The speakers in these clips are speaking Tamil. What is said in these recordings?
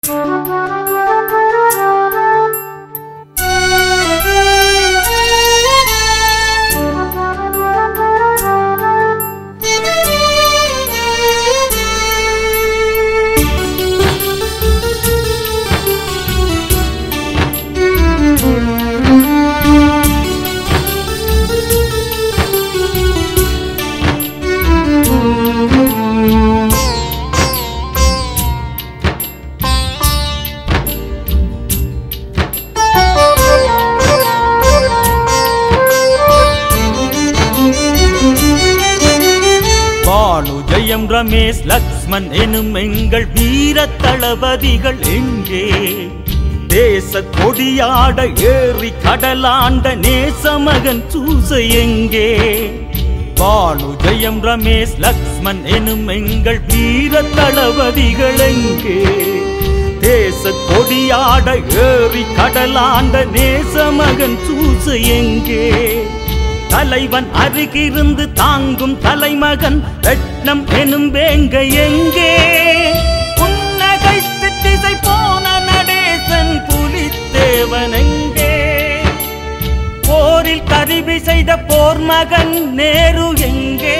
பானு ஜெயம் ரமேஷ் லக்ஷ்மன் எனும் எங்கள் வீர தளபதிகள் எங்கே தேச கொடியாட ஏறி கடலாண்ட நேசமகன் சூச எங்கே பானு ஜெயம் ரமேஷ் லக்ஷ்மன் எனும் எங்கள் வீர தளபதிகள் எங்கே தேச கொடியாட ஏறி கடலாண்ட நேசமகன் சூச எங்கே தலைவன் அருகிருந்து தாங்கும் தலைமகன் ரட்னம் எனும் வேங்க எங்கே புன்னகைத்து திசை போன நடேசன் புலித்தேவன் எங்கே போரில் கருவி செய்த போர் மகன் நேரு எங்கே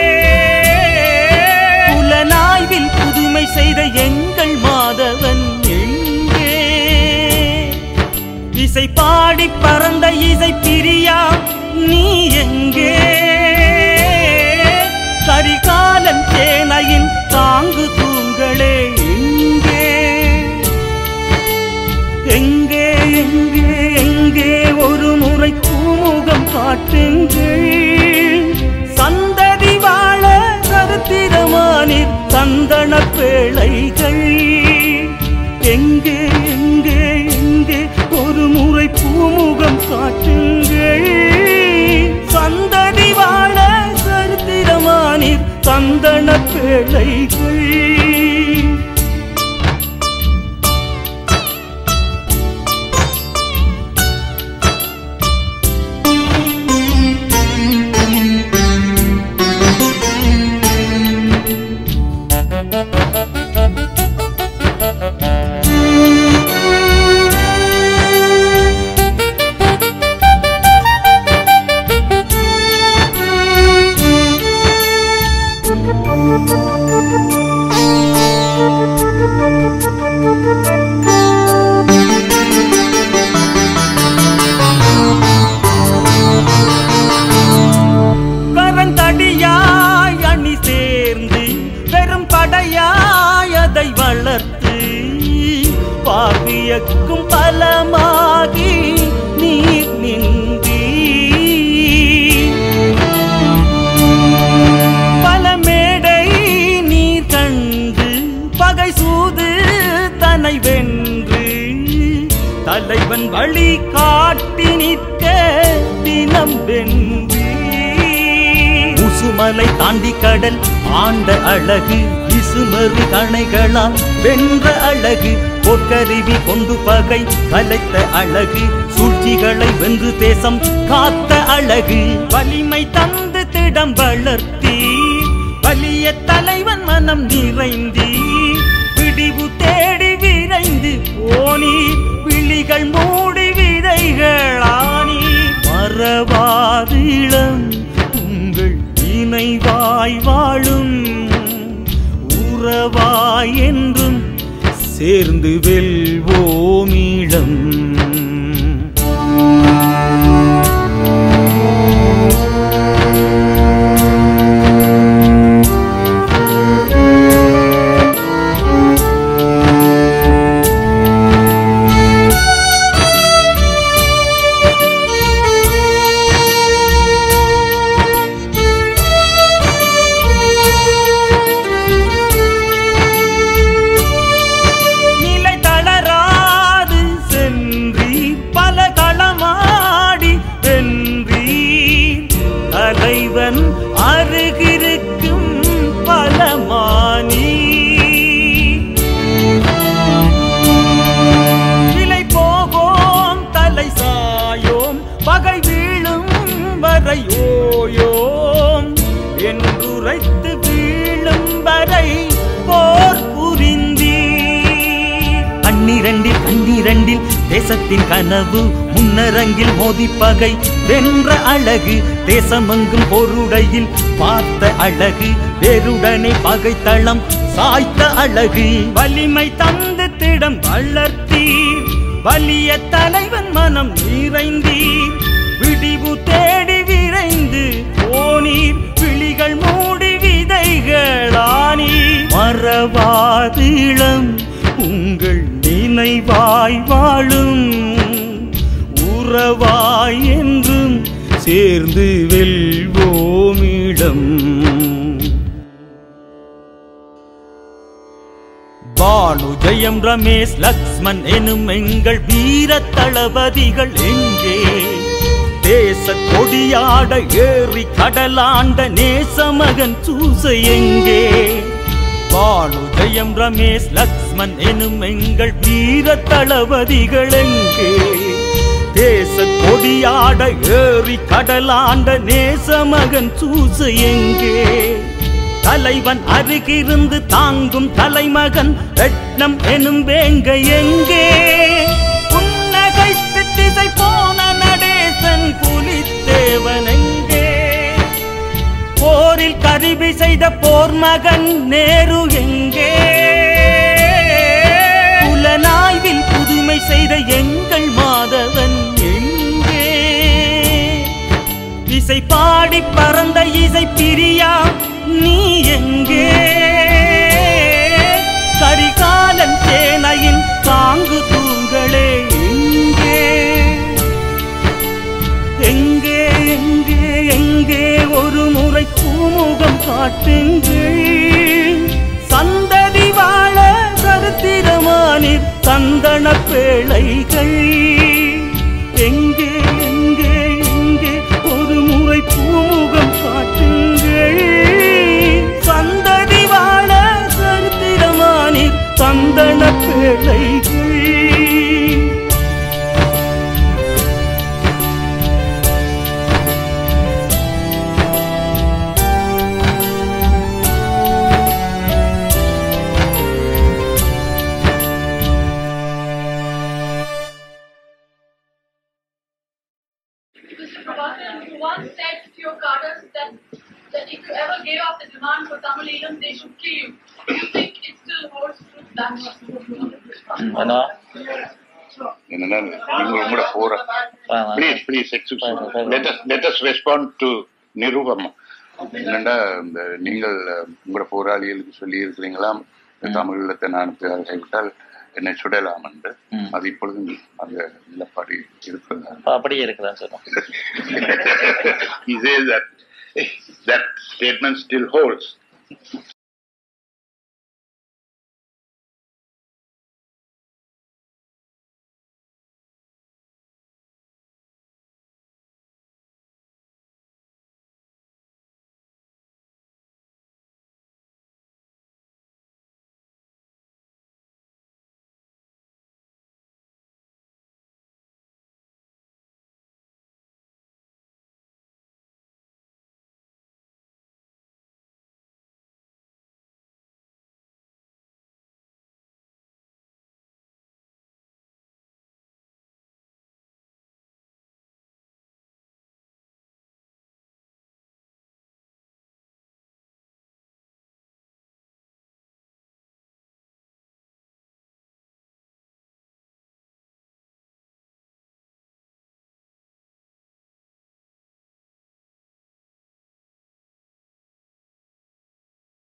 புலனாய்வில் புதுமை செய்த எங்கள் மாதவன் எங்கே இசை பாடி பறந்த இசை பிரியா நீ எங்கே கரிகாலன் தேனையின் தாங்கு தூங்களே எங்கே எங்கே எங்கே எங்கே ஒரு முறை பூமுகம் காட்டுங்கள் சந்ததி வாழ கருத்திரமானிற் சந்தன பேழைகள் எங்கே எங்கே எங்கே ஒரு முறை பூமுகம் காட்டுங்கள் சந்ததி வாழ சரித்திரமானிற் சந்தன பேழைகள் கரந்தடியாய் அணி சேர்ந்து பெரும் படையாய் அதை வளர்த்து பார்வியக்கும் பலமாகி நீர் நின்றி பல மேடை நீர் கண்டு பகை சூது தனை வென்று தலைவன் வழி காட்டி நிற்க தினம் வென்று முசுமலை தாண்டி கடல் ஆண்ட அழகு விசுமறு கணைகளால் வென்ற அழகு பொற்கருவி கொண்டு பகை கலைத்த அழகு சூழ்ச்சிகளை வென்று தேசம் காத்த அழகு வலிமை தந்து திடம் வளர்த்தி வலிய தலைவன் மனம் நிறைந்தி பிடிவு தேடி விரைந்து போனி விழிகள் மூடி விதைகளானி மறவாது இளம் உங்கள் இணைவாய் வாழும் உறவாய் என்றும் சேர்ந்து வெல்வோமீழம் நிலை தளர இரண்டில் தேசத்தின் கனவு முன்னரங்கில் மோதி பகை வென்ற அழகு தேசமெங்கும் பொருடையில் பார்த்த அழகு வேருடனே பகைத்தளம் சாய்த்த அழகு வலிமை தந்து திடம் வளர்த்தீர் வலிய தலைவன் மனம் நிறைந்தீர் விடிவு தேடி விரைந்து போனீர் விழிகள் மூடி விதைகளானீர் மறவாதிளம் உங்கள் நினைவாய் வாழும் உறவாய் என்றும் சேர்ந்து வெல்வோமிடம் பானு ஜெயம் ரமேஷ் லக்ஷ்மன் எனும் எங்கள் வீர தளபதிகள் எங்கே தேச கொடியாட ஏறி கடலாண்ட நேசமகன் சூசை எங்கே பானு ஜெயம் ரமேஷ் லக்ஷ்மன் எனும் எங்கள் வீர தளபதிகள் எங்கே தேச கொடியாட ஏறி கடலாண்ட நேசமகன் சூசை எங்கே தலைவன் அருகிருந்து தாங்கும் தலைமகன் ரட்னம் எனும் வேங்க எங்கே புன்னகைத்து திசை போன நடேசன் புலித்தேவன் எங்கே போரில் கருவி செய்த போர் மகன் நேரு எங்கே புலனாய்வில் புதுமை செய்த எங்கள் மாதவன் எங்கே இசை பாடி பறந்த இசை பிரியா நீ எங்கே கரிகாலன் சேனையின் தாங்கு தூங்களே எங்கே எங்கே எங்கே எங்கே ஒரு முறை பூமுகம் காட்டுங்கள் சந்ததி வாழ சரித்திரமானிற் சந்தன பேழைகள் எங்கே எங்கே எங்கே ஒரு முறை பூமுகம் காட்டுங்கள் சந்ததி வாழ சரித்திரமானிற் சந்தன பேழைகள் Mr. Prabhakaran, you once said to your cadres that, that if you ever gave up the demand for Tamil Elam, they should kill you. Do you think it still holds true that என்ன என்னன்னா நீங்க உங்களோட போற please please excuse let us let us respond to Nirupam என்னண்டா இந்த நீங்கள் உங்களோட போராளிகளுக்கு சொல்லி இருக்கிறீங்களாம் தமிழத்தை நான் கைவிட்டால் என்னை சுடலாம் என்று ம். அது இப்பொழுதும் அந்த நிலப்பாடு இருக்கிறது அப்படியே இருக்குதான் சொல்லுவோம் he says that that statement still holds